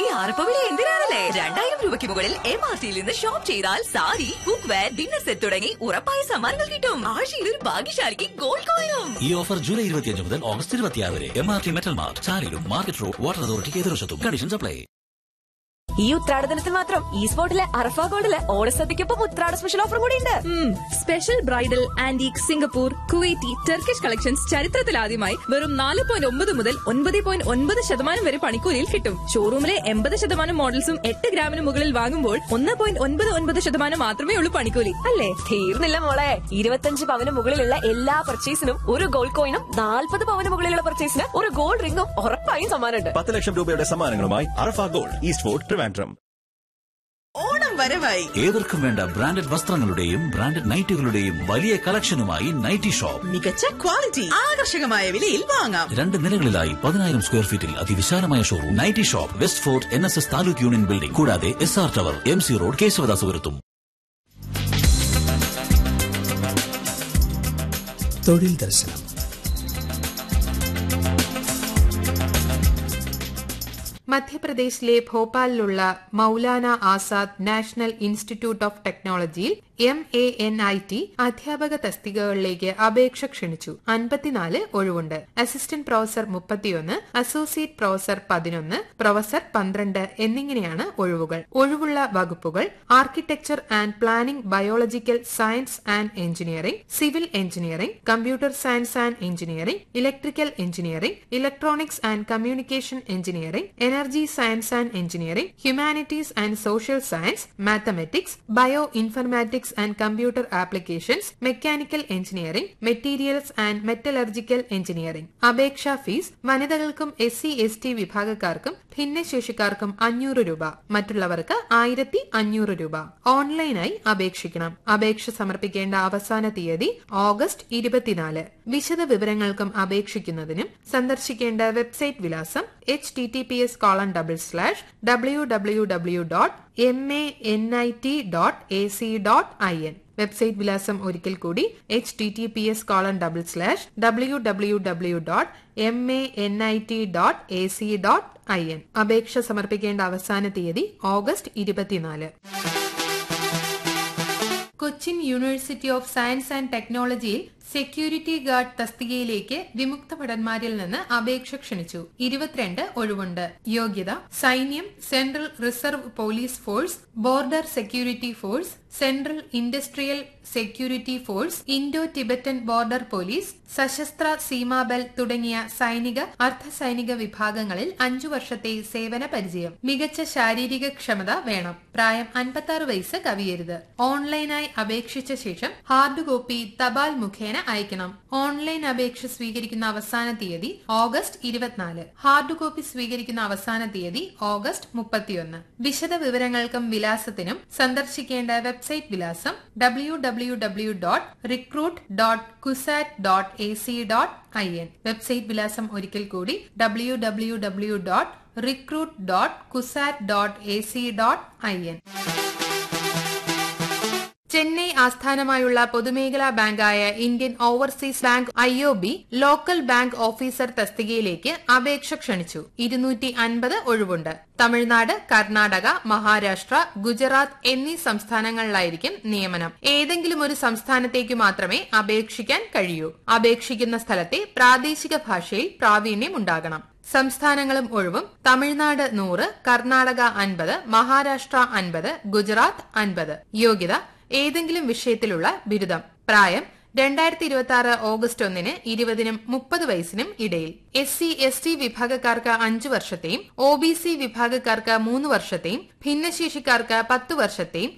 ആർപ്പവിളി എന്തിനാണല്ലേ രണ്ടായിരം രൂപയ്ക്ക് മുകളിൽ എം ആർ ടിയിൽ നിന്ന് ഷോപ്പ് ചെയ്താൽ sari cookware dinner set തുടങ്ങി ഉറപ്പായ സമ്മാനങ്ങൾ കിട്ടും ആഴ്ചയിൽ ഒരു ഭാഗ്യശാലിക്ക് ഗോൾഡ് കോയിനും ഈ ഓഫർ ജൂലൈ ഇരുപത്തിയഞ്ച് മുതൽ ഓഗസ്റ്റ് ഇരുപത്തിയാറ് വരെ M R T metal mart ചാലിലും മാർക്കറ്റ് റോഡ് വാട്ടർ അതോറിറ്റി എതിർവശത്തും കണ്ടീഷൻസ് അപ്ലൈ ഈ ഉത്രാടദിനത്തിൽ മാത്രം ഈ സ്പോട്ടിലെ അറഫ ഗോൾഡിലെ ഓണസദ്യക്കൊപ്പം ഉത്രാട സ്പെഷ്യൽ ഓഫർ കൂടി ഉണ്ട് special bridal antique Singapore Kuwaiti Turkish collections ചരിത്രത്തിലാദ്യമായി വെറും നാല് പോയിന്റ് ഒമ്പത് മുതൽ ഒൻപത് പോയിന്റ് ഒൻപത് ശതമാനം വരെ പണിക്കൂലിയിൽ കിട്ടും ഷോറൂമിലെ എൺപത് ശതമാനം മോഡൽസും എട്ട് ഗ്രാമിന് മുകളിൽ വാങ്ങുമ്പോൾ ഒന്ന് പോയിന്റ് ഒൻപത് ഒൻപത് ശതമാനം മാത്രമേ ഉള്ളൂ പണിക്കൂലി അല്ലേ തീർന്നില്ല മോളെ ഇരുപത്തഞ്ച് പവന് മുകളിലുള്ള എല്ലാ പർച്ചേസിനും ഒരു ഗോൾഡ് കോയിനും നാൽപ്പത് പവന് മുകളിലുള്ള പർച്ചേസിന് ഒരു ഗോൾഡ് റിംഗും ഉറപ്പായും സമ്മാനമുണ്ട് പത്ത് ലക്ഷം രൂപയുടെ സമ്മാനങ്ങളുമായി Arafa gold east fort Trivandrum Onam വരവായി ഏവർക്കും വേണ്ട ബ്രാൻഡഡ് വസ്ത്രങ്ങളുടെയും ബ്രാൻഡഡ് നൈറ്റുകളുടെയും വലിയ കളക്ഷനുമായി നൈറ്റി ഷോപ്പ് മികച്ച ക്വാളിറ്റി ആകർഷകമായ വിലയിൽ വാങ്ങാം രണ്ട് നിലകളിലായി പതിനായിരം സ്ക്വയർ ഫീറ്റിൽ അതിവിശാലമായ showroom nighty shop west fort N S S taluk union building കൂടാതെ S R tower M C road കേശവദാസുപുരത്തും തൊഴിൽ ദർശനം മധ്യപ്രദേശിലെ ഭോപ്പാലിലുള്ള Maulana Azad national institute of ടെക്നോളജിയിൽ M A N I T അധ്യാപക തസ്തികകളിലേക്ക് അപേക്ഷ ക്ഷണിച്ചു അൻപത്തിനാല് ഒഴിവുണ്ട് അസിസ്റ്റന്റ് പ്രൊഫസർ മുപ്പത്തിയൊന്ന് അസോസിയേറ്റ് പ്രൊഫസർ പതിനൊന്ന് പ്രൊഫസർ പന്ത്രണ്ട് എന്നിങ്ങനെയാണ് ഒഴിവുകൾ ഒഴിവുള്ള വകുപ്പുകൾ architecture and planning biological science and engineering civil engineering computer science and engineering electrical engineering electronics and communication engineering energy science and engineering humanities and social science mathematics bioinformatics and computer applications mechanical engineering materials and metallurgical engineering അപേക്ഷാ fees വനിതകൾക്കും S C S T വിഭാഗക്കാർക്കും ഭിന്നശേഷിക്കാർക്കും അഞ്ഞൂറ് രൂപ മറ്റുള്ളവർക്ക് ആയിരത്തി അഞ്ഞൂറ് രൂപ ഓൺലൈനായി അപേക്ഷിക്കണം അപേക്ഷ സമർപ്പിക്കേണ്ട അവസാന തീയതി ഓഗസ്റ്റ് ഇരുപത്തിനാല് വിശദ വിവരങ്ങൾക്കും അപേക്ഷിക്കുന്നതിനും സന്ദർശിക്കേണ്ട വെബ്സൈറ്റ് വിലാസം H T T P S colon double slash W W W dot M A N I T dot A C dot I N website വിലാസം ഒരിക്കൽ കൂടി H T T P S colon double slash W W W dot M A N I T dot A C dot I N അപേക്ഷ സമർപ്പിക്കേണ്ട അവസാന തീയതി August ഇരുപത്തിനാല് Cochin university of science and ടെക്നോളജിയിൽ security guard തസ്തികയിലേക്ക് വിമുക്ത ഭടന്മാരിൽ നിന്ന് അപേക്ഷ ക്ഷണിച്ചു ഇരുപത്തിരണ്ട് ഒഴിവുണ്ട് യോഗ്യത സൈന്യം central reserve police force border security force central industrial security force Indo Tibetan border police Sashastra Seema Bal തുടങ്ങിയ സൈനിക അർദ്ധസൈനിക വിഭാഗങ്ങളിൽ അഞ്ചു വർഷത്തെ സേവന പരിചയം മികച്ച ശാരീരിക ക്ഷമത വേണം പ്രായം അൻപത്തി ആറ് വയസ്സ് കവിയരുത് ഓൺലൈനായി അപേക്ഷിച്ച ശേഷം ഹാർഡ് കോപ്പി തപാൽ മുഖേന അയക്കണം ഓൺലൈൻ അപേക്ഷ സ്വീകരിക്കുന്ന അവസാന തീയതി ഓഗസ്റ്റ് ഇരുപത്തിനാല് ഹാർഡ് കോപ്പി സ്വീകരിക്കുന്ന അവസാന തീയതി ഓഗസ്റ്റ് മുപ്പത്തിയൊന്ന് വിശദ വിവരങ്ങൾക്കും വിലാസത്തിനും സന്ദർശിക്കേണ്ട വെബ്സൈറ്റ് വിലാസം W W W dot recruit dot Cusat dot A C dot I N website വിലാസം ഒരിക്കൽ കൂടി W W W dot recruit dot Cusat dot A C dot I N Chennai ആസ്ഥാനമായുള്ള പൊതുമേഖലാ ബാങ്കായ Indian overseas bank I O B local bank officer തസ്തികയിലേക്ക് അപേക്ഷ ക്ഷണിച്ചു ഇരുന്നൂറ്റി അൻപത് ഒഴിവുണ്ട് തമിഴ്നാട് കർണാടക മഹാരാഷ്ട്ര ഗുജറാത്ത് എന്നീ സംസ്ഥാനങ്ങളിലായിരിക്കും നിയമനം ഏതെങ്കിലും ഒരു സംസ്ഥാനത്തേക്ക് മാത്രമേ അപേക്ഷിക്കാൻ കഴിയൂ അപേക്ഷിക്കുന്ന സ്ഥലത്തെ പ്രാദേശിക ഭാഷയിൽ പ്രാവീണ്യം ഉണ്ടാകണം സംസ്ഥാനങ്ങളും ഒഴിവും തമിഴ്നാട് നൂറ് കർണാടക അൻപത് മഹാരാഷ്ട്ര അൻപത് ഗുജറാത്ത് അൻപത് യോഗ്യത ഏതെങ്കിലും വിഷയത്തിലുള്ള ബിരുദം പ്രായം രണ്ടായിരത്തി ഇരുപത്തി ആറ് ഓഗസ്റ്റ് ഒന്നിന് ഇരുപതിനും മുപ്പത് വയസ്സിനും ഇടയിൽ എസ് സി എസ് ടി വിഭാഗക്കാർക്ക് അഞ്ചു വർഷത്തെയും ഒ ബി സി വിഭാഗക്കാർക്ക് മൂന്ന് വർഷത്തെയും ഭിന്നശേഷിക്കാർക്ക് പത്ത് വർഷത്തെയും